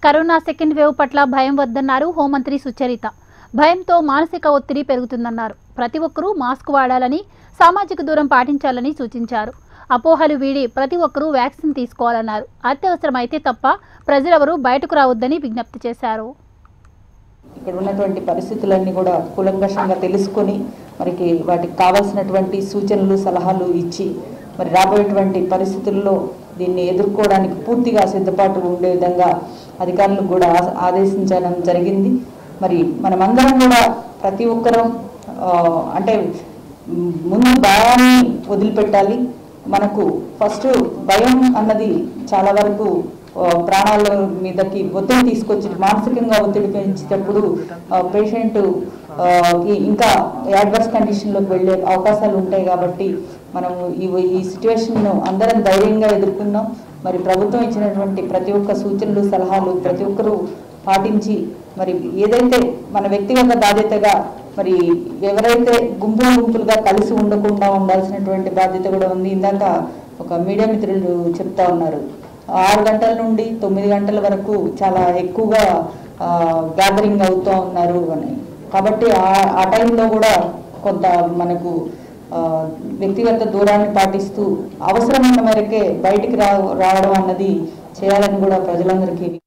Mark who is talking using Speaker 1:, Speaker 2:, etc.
Speaker 1: corona second wave పట్ల భయం వద్దన్నారు హోంమంత్రి సుచరిత భయంతో మానసిక ఒత్తిడి పెరుగుతుందన్నారు ప్రతి ఒక్కరూ మాస్క్ వాడాలని సామాజిక దూరం పాటించాలని సూచించారు అపోహలు వీడి ప్రతి ఒక్కరూ వ్యాక్సిన్ తీసుకోవాలన్నారు అత్యవసరమైతే తప్ప ప్రజలెవరూ బయటకు రావద్దని విజ్ఞప్తి చేశారు
Speaker 2: ఇక్కడ ఉన్నటువంటి పరిస్థితులన్నీ కూడా కూలంకషంగా తెలుసుకొని మరికి వాటికి కావాల్సినటువంటి సూచనలు సలహాలు ఇచ్చి మరి రాబోయేటువంటి పరిస్థితుల్లో దీన్ని ఎదుర్కోవడానికి పూర్తిగా సిద్ధపాటు ఉండే విధంగా అధికారులకు కూడా ఆ- ఆదేశించడం జరిగింది మరి మనమందరం కూడా ప్రతి ఒక్కరం ఆ, అంటే మ్, ముందు భయాన్ని వదిలిపెట్టాలి మనకు ఫస్ట్ భయం అన్నది చాలా వరకు ఆ, ప్రాణాల మీదకి ఒత్తిడి తీసుకొచ్చి మానసికంగా ఒత్తిడి పెంచేటప్పుడు పేషెంట్ ఇంకా యాడ్వర్స్ కండిషన్లోకి వెళ్ళే అవకాశాలు ఉంటాయి కాబట్టి మనము ఈ ఈ సిచ్యువేషన్ను అందరం ధైర్యంగా ఎదుర్కొన్నాం మరి ప్రభుత్వం ఇచ్చినటువంటి ప్రతి ఒక్క సూచనలు సలహాలు ప్రతి ఒక్కరూ పాటించి మరి ఏదైతే మన వ్యక్తిగత బాధ్యతగా మరి ఎవరైతే గుంపులు గుంపులుగా కలిసి ఉండకుండా ఉండాల్సినటువంటి బాధ్యత కూడా ఉంది ఇందాక ఒక మీడియా మిత్రులు చెప్తా ఉన్నారు ఆరు గంటల నుండి తొమ్మిది గంటల వరకు చాలా ఎక్కువగా గ్యాదరింగ్ అవుతూ ఉన్నారు అని కాబట్టి ఆ- ఆ టైంలో కూడా కొంత మనకు ఆ, వ్యక్తిగత దూరాన్ని పాటిస్తూ అవసరమైన మేరకే బయటికి రా రావడం అన్నది చేయాలని కూడా ప్రజలందరికీ